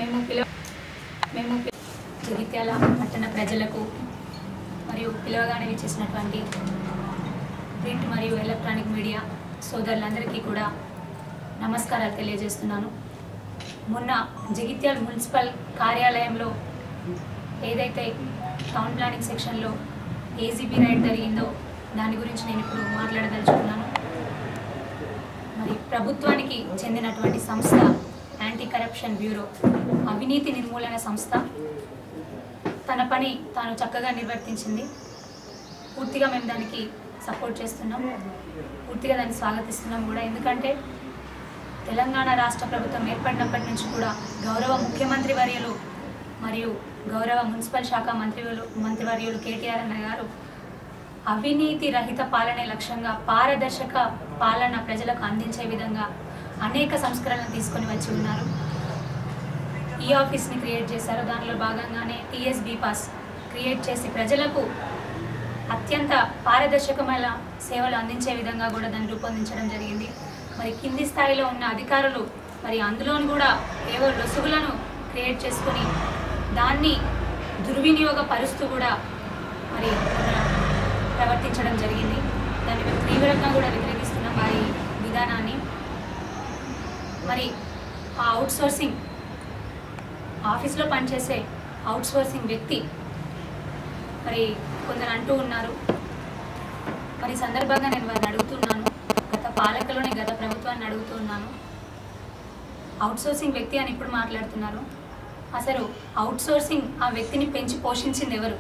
మేము పిలవ మేము పి- జగిత్యాల పట్టణ ప్రజలకు మరియు పిలవగానే ఇచ్చేసినటువంటి ప్రింట్ మరియు ఎలక్ట్రానిక్ మీడియా సోదరులందరికీ కూడా నమస్కారాలు తెలియజేస్తున్నాను మొన్న జగిత్యాల మున్సిపల్ కార్యాలయంలో ఏదైతే టౌన్ ప్లానింగ్ సెక్షన్లో ఏజీబీ రైడ్ జరిగిందో దాని గురించి నేను ఇప్పుడు మాట్లాడదలుచుకున్నాను మరి ప్రభుత్వానికి చెందినటువంటి సంస్థ యాంటీ కరప్షన్ బ్యూరో అవినీతి నిర్మూలన సంస్థ తన పని తాను చక్కగా నిర్వర్తించింది పూర్తిగా మేము దానికి సపోర్ట్ చేస్తున్నాం పూర్తిగా దాన్ని స్వాగతిస్తున్నాం కూడా ఎందుకంటే తెలంగాణ రాష్ట్ర ప్రభుత్వం ఏర్పడినప్పటి నుంచి కూడా గౌరవ ముఖ్యమంత్రి వర్యులు మరియు గౌరవ మున్సిపల్ శాఖ మంత్రివర్యులు మంత్రివర్యులు కేటీఆర్ అన్న గారు అవినీతి రహిత పాలనే లక్ష్యంగా పారదర్శక పాలన ప్రజలకు అందించే విధంగా అనేక సంస్కరణలు తీసుకొని వచ్చి ఉన్నారు ఈ ఆఫీస్ని క్రియేట్ చేశారు దానిలో భాగంగానే టీఎస్బీ పాస్ క్రియేట్ చేసి ప్రజలకు అత్యంత పారదర్శకమైన సేవలు అందించే విధంగా కూడా దాన్ని రూపొందించడం జరిగింది మరి కింది స్థాయిలో ఉన్న అధికారులు మరి అందులోని కూడా ఏవో లొసుగులను క్రియేట్ చేసుకొని దాన్ని దుర్వినియోగపరుస్తూ కూడా మరి ప్రవర్తించడం జరిగింది దాన్ని మేము తీవ్రంగా కూడా వ్యతిరేకిస్తున్నాం వారి విధానాన్ని మరి ఆ అవుట్ సోర్సింగ్ ఆఫీస్లో పనిచేసే అవుట్ సోర్సింగ్ వ్యక్తి మరి కొందరు అంటూ ఉన్నారు మరి ఈ సందర్భంగా నేను వారిని అడుగుతున్నాను గత పాలకులోనే గత ప్రభుత్వాన్ని అడుగుతున్నాను అవుట్ సోర్సింగ్ వ్యక్తి అని ఇప్పుడు మాట్లాడుతున్నారు అసలు అవుట్ సోర్సింగ్ ఆ వ్యక్తిని పెంచి పోషించింది ఎవరు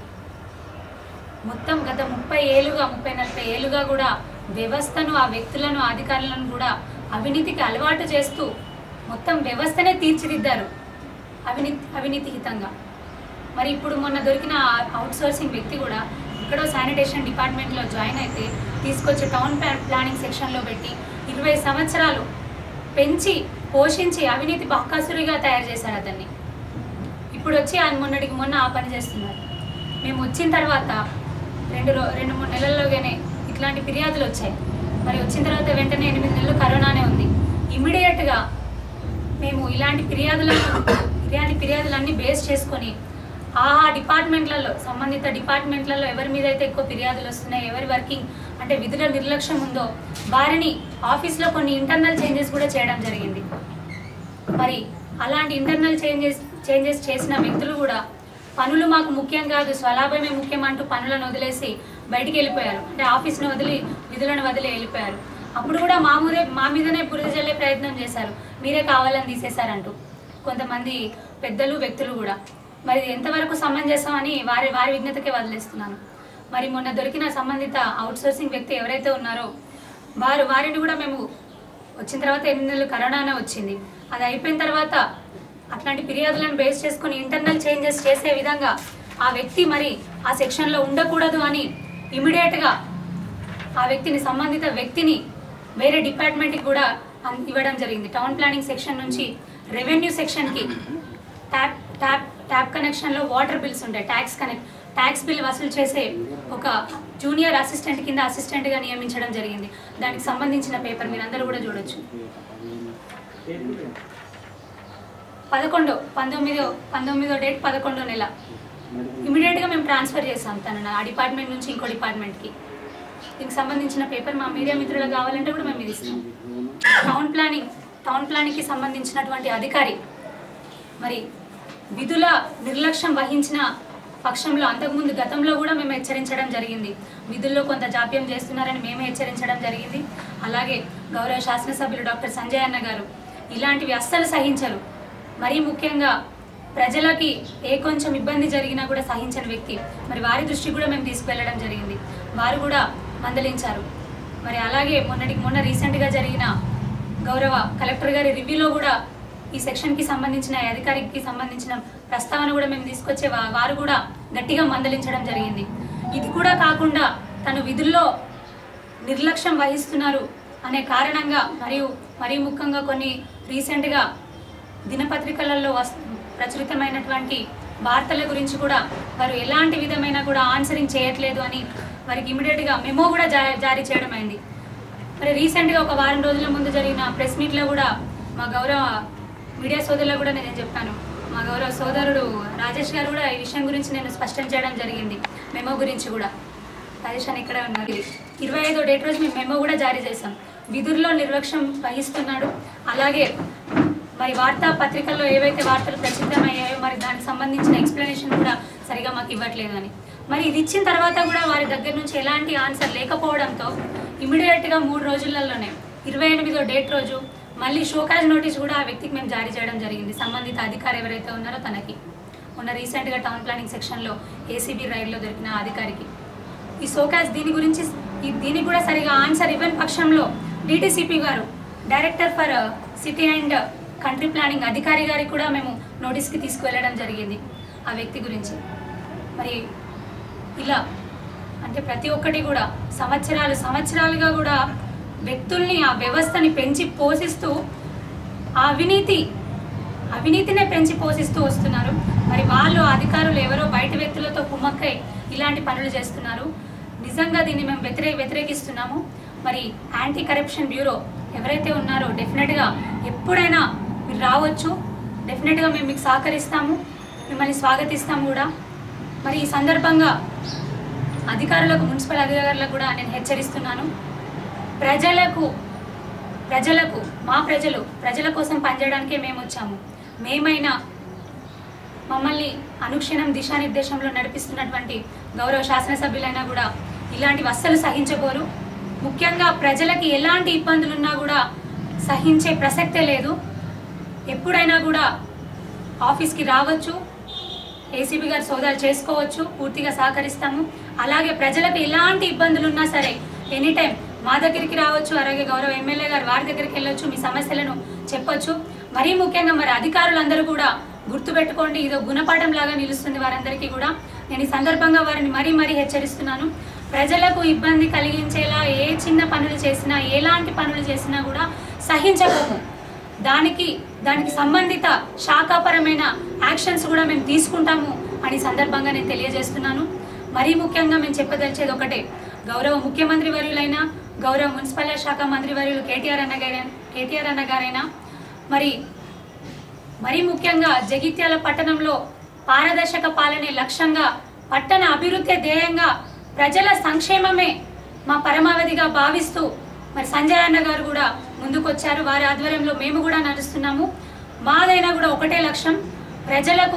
మొత్తం గత ముప్పై ఏళ్ళుగా ముప్పై నలభై ఏళ్ళుగా కూడా వ్యవస్థను ఆ వ్యక్తులను ఆ అధికారులను కూడా అవినీతికి అలవాటు చేస్తూ మొత్తం వ్యవస్థనే తీర్చిదిద్దారు అవినీతి అవినీతిహితంగా మరి ఇప్పుడు మొన్న దొరికిన అవుట్ సోర్సింగ్ వ్యక్తి కూడా ఇక్కడో శానిటేషన్ డిపార్ట్మెంట్లో జాయిన్ అయితే తీసుకొచ్చి టౌన్ ప్లా- ప్లానింగ్ సెక్షన్లో పెట్టి ఇరవై సంవత్సరాలు పెంచి పోషించి అవినీతి బహ్కాసురిగా తయారు చేశారు అతన్ని ఇప్పుడు వచ్చి ఆయన మొన్నటికి మొన్న ఆ పని చేస్తున్నారు మేము వచ్చిన తర్వాత రెండు రో రెండు మూడు నెలల్లోగానే ఇట్లాంటి ఫిర్యాదులు వచ్చాయి మరి వచ్చిన తర్వాత వెంటనే ఎనిమిది నెలలు కరోనానే ఉంది ఇమీడియట్గా మేము ఇలాంటి ఫిర్యాదులను ఇలాంటి ఫిర్యాదులన్నీ బేస్ చేసుకొని ఆ ఆ డిపార్ట్మెంట్లలో సంబంధిత డిపార్ట్మెంట్లలో ఎవరి మీద అయితే ఎక్కువ ఫిర్యాదులు వస్తున్నాయి ఎవరి వర్కింగ్ అంటే విధుల నిర్లక్ష్యం ఉందో వారిని ఆఫీస్లో కొన్ని ఇంటర్నల్ చేంజెస్ కూడా చేయడం జరిగింది మరి అలాంటి ఇంటర్నల్ చేంజెస్ చేంజెస్ చేసిన వ్యక్తులు కూడా పనులు మాకు ముఖ్యం కాదు స్వలాభమే ముఖ్యం అంటూ పనులను వదిలేసి బయటికి వెళ్ళిపోయారు అంటే ఆఫీస్ను వదిలి విధులను వదిలి వెళ్ళిపోయారు అప్పుడు కూడా మా మీదే మా మీదనే బురద జల్లే ప్రయత్నం చేశారు మీరే కావాలని తీసేశారంటూ కొంతమంది పెద్దలు వ్యక్తులు కూడా మరి ఇది ఎంతవరకు సమంజసం అని వారి వారి విజ్ఞతకే వదిలేస్తున్నాను మరి మొన్న దొరికిన సంబంధిత అవుట్సోర్సింగ్ వ్యక్తి ఎవరైతే ఉన్నారో వారు వారిని కూడా మేము వచ్చిన తర్వాత ఎనిమిది నెలలు కరోనానే వచ్చింది అది అయిపోయిన తర్వాత అట్లాంటి ఫిర్యాదులను బేస్ చేసుకుని ఇంటర్నల్ చేంజెస్ చేసే విధంగా ఆ వ్యక్తి మరి ఆ సెక్షన్లో ఉండకూడదు అని ఇమీడియట్గా ఆ వ్యక్తిని సంబంధిత వ్యక్తిని వేరే డిపార్ట్మెంట్కి కూడా అన్- ఇవ్వడం జరిగింది టౌన్ ప్లానింగ్ సెక్షన్ నుంచి రెవెన్యూ సెక్షన్కి ట్యాప్ ట్యాప్ ట్యాప్ కనెక్షన్లో వాటర్ బిల్స్ ఉంటాయి ట్యాక్స్ కనెక్ట్ ట్యాక్స్ బిల్ వసూలు చేసే ఒక జూనియర్ అసిస్టెంట్ కింద అసిస్టెంట్గా నియమించడం జరిగింది దానికి సంబంధించిన పేపర్ మీరు అందరూ కూడా చూడొచ్చు పదకొండో పంతొమ్మిదో పంతొమ్మిదో డేట్ పదకొండో నెల ఇమీడియట్గా మేము ట్రాన్స్ఫర్ చేసాం తనని ఆ డిపార్ట్మెంట్ నుంచి ఇంకో డిపార్ట్మెంట్కి దీనికి సంబంధించిన పేపర్ మా మీడియా మిత్రులకు కావాలంటే కూడా మేము ఇది ఇస్తాం టౌన్ ప్లానింగ్ టౌన్ ప్లానింగ్కి సంబంధించినటువంటి అధికారి మరి విధుల నిర్లక్ష్యం వహించిన పక్షంలో అంతకుముందు గతంలో కూడా మేము హెచ్చరించడం జరిగింది విధుల్లో కొంత జాప్యం చేస్తున్నారని మేమే హెచ్చరించడం జరిగింది అలాగే గౌరవ శాసనసభ్యులు డాక్టర్ సంజయ్ అన్న గారు ఇలాంటివి అస్సలు సహించరు మరీ ముఖ్యంగా ప్రజలకి ఏ కొంచెం ఇబ్బంది జరిగినా కూడా సహించని వ్యక్తి మరి వారి దృష్టికి కూడా మేము తీసుకువెళ్ళడం జరిగింది వారు కూడా మందలించారు మరి అలాగే మొన్నటికి మొన్న రీసెంట్గా జరిగిన గౌరవ కలెక్టర్ గారి రివ్యూలో కూడా ఈ సెక్షన్కి సంబంధించిన ఈ అధికారికి సంబంధించిన ప్రస్తావన కూడా మేము తీసుకొచ్చే వా- వారు కూడా గట్టిగా మందలించడం జరిగింది ఇది కూడా కాకుండా తను విధుల్లో నిర్లక్ష్యం వహిస్తున్నారు అనే కారణంగా మరియు మరీ ముఖ్యంగా కొన్ని రీసెంట్గా దినపత్రికలలో వస్ ప్రచురితమైనటువంటి వార్తల గురించి కూడా వారు ఎలాంటి విధమైన కూడా ఆన్సరింగ్ చేయట్లేదు అని వారికి ఇమీడియట్గా మెమో కూడా జా- జారీ చేయడం అయింది మరి రీసెంట్గా ఒక వారం రోజుల ముందు జరిగిన ప్రెస్ మీట్లో కూడా మా గౌరవ మీడియా సోదరులకు కూడా నేను చెప్పాను మా గౌరవ సోదరుడు రాజేష్ గారు కూడా ఈ విషయం గురించి నేను స్పష్టం చేయడం జరిగింది మెమో గురించి కూడా రాజేష్ అని ఇక్కడే ఉన్నారు ఇరవై ఐదో డేట్ రోజు మేము మెమో కూడా జారీ చేశాం విధుల్లో నిర్లక్ష్యం వహిస్తున్నాడు అలాగే మరి వార్తా పత్రికల్లో ఏవైతే వార్తలు ప్రసిద్ధమయ్యాయో మరి దానికి సంబంధించిన ఎక్స్ప్లెనేషన్ కూడా సరిగా మాకు ఇవ్వట్లేదు అని మరి ఇది ఇచ్చిన తర్వాత కూడా వారి దగ్గర నుంచి ఎలాంటి ఆన్సర్ లేకపోవడంతో ఇమీడియట్గా మూడు రోజులలోనే ఇరవై ఎనిమిదో డేట్ రోజు మళ్ళీ షోకాజ్ నోటీస్ కూడా ఆ వ్యక్తికి మేము జారీ చేయడం జరిగింది సంబంధిత అధికారి ఎవరైతే ఉన్నారో తనకి మొన్న రీసెంట్గా టౌన్ ప్లానింగ్ సెక్షన్లో ఏసీబీ రైడ్లో దొరికిన ఆ అధికారికి ఈ సోకాజ్ దీని గురించి ఈ- దీనికి కూడా సరిగా ఆన్సర్ ఇవ్వని పక్షంలో డిటిసిపి గారు director for city and country planning అధికారి గారికి కూడా మేము నోటీస్కి తీసుకువెళ్ళడం జరిగింది ఆ వ్యక్తి గురించి మరి ఇలా అంటే ప్రతి ఒక్కటి కూడా సంవత్సరాలు సంవత్సరాలుగా కూడా వ్యక్తుల్ని ఆ వ్యవస్థని పెంచి పోషిస్తూ ఆ అవినీతి అవినీతినే పెంచి పోషిస్తూ వస్తున్నారు మరి వాళ్ళు అధికారులు ఎవరో బయట వ్యక్తులతో కుమ్మక్కై ఇలాంటి పనులు చేస్తున్నారు నిజంగా దీన్ని మేము వ్యతిరేక వ్యతిరేకిస్తున్నాము మరి యాంటీ కరప్షన్ బ్యూరో ఎవరైతే ఉన్నారో డెఫినెట్గా ఎప్పుడైనా మీరు రావచ్చు డెఫినెట్గా మేము మీకు సహకరిస్తాము మిమ్మల్ని స్వాగతిస్తాము కూడా మరి ఈ సందర్భంగా అధికారులకు మున్సిపల్ అధికారులకు కూడా నేను హెచ్చరిస్తున్నాను ప్రజలకు ప్రజలకు మా ప్రజలు ప్రజల కోసం పనిచేయడానికే మేము వచ్చాము మేమైనా మమ్మల్ని అనుక్షణం దిశానిర్దేశంలో నడిపిస్తున్నటువంటి గౌరవ శాసనసభ్యులైనా కూడా ఇలాంటివి అస్సలు సహించబోరు ముఖ్యంగా ప్రజలకి ఎలాంటి ఇబ్బందులున్నా కూడా సహించే ప్రసక్తే లేదు ఎప్పుడైనా కూడా ఆఫీస్కి రావచ్చు ఏసీబీ గారు సోదాలు చేసుకోవచ్చు పూర్తిగా సహకరిస్తాము అలాగే ప్రజలకు ఎలాంటి ఇబ్బందులు ఉన్నా సరే ఎనీ టైం మా దగ్గరికి రావచ్చు అలాగే గౌరవ ఎమ్మెల్యే గారు వారి దగ్గరికి వెళ్ళొచ్చు మీ సమస్యలను చెప్పొచ్చు మరీ ముఖ్యంగా మరి అధికారులందరూ కూడా గుర్తుపెట్టుకోండి ఇదో గుణపాఠం లాగా నిలుస్తుంది వారందరికీ కూడా నేను ఈ సందర్భంగా వారిని మరీ మరీ హెచ్చరిస్తున్నాను ప్రజలకు ఇబ్బంది కలిగించేలా ఏ చిన్న పనులు చేసినా ఎలాంటి పనులు చేసినా కూడా సహించబోము దానికి దానికి సంబంధిత శాఖాపరమైన యాక్షన్స్ కూడా మేము తీసుకుంటాము అని సందర్భంగా నేను తెలియజేస్తున్నాను మరీ ముఖ్యంగా మేము చెప్పదలిచేది ఒకటే గౌరవ ముఖ్యమంత్రి వర్యులైన గౌరవ మున్సిపల్ శాఖ మంత్రి వర్యులు కేటీఆర్ అన్న గారైనా కేటీఆర్ అన్న గారైనా మరి మరీ ముఖ్యంగా జగిత్యాల పట్టణంలో పారదర్శక పాలనే లక్ష్యంగా పట్టణ అభివృద్ధి ధ్యేయంగా ప్రజల సంక్షేమమే మా పరమావధిగా భావిస్తూ మరి సంజయ్ అన్న గారు కూడా ముందుకొచ్చారు వారి ఆధ్వర్యంలో మేము కూడా నడుస్తున్నాము మాదైనా కూడా ఒకటే లక్ష్యం ప్రజలకు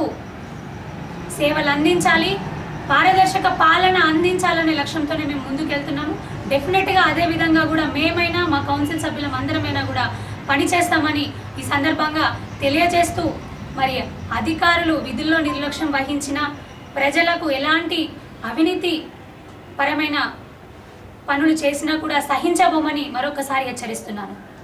సేవలు అందించాలి పారదర్శక పాలన అందించాలనే లక్ష్యంతోనే మేము ముందుకు వెళ్తున్నాము డెఫినెట్గా అదే విధంగా కూడా మేమైనా మా కౌన్సిల్ సభ్యులం అందరమైనా కూడా పనిచేస్తామని ఈ సందర్భంగా తెలియజేస్తూ మరి అధికారులు విధుల్లో నిర్లక్ష్యం వహించిన ప్రజలకు ఎలాంటి అవినీతి పరమైన పనులు చేసినా కూడా సహించబోమని మరొకసారి హెచ్చరిస్తున్నాను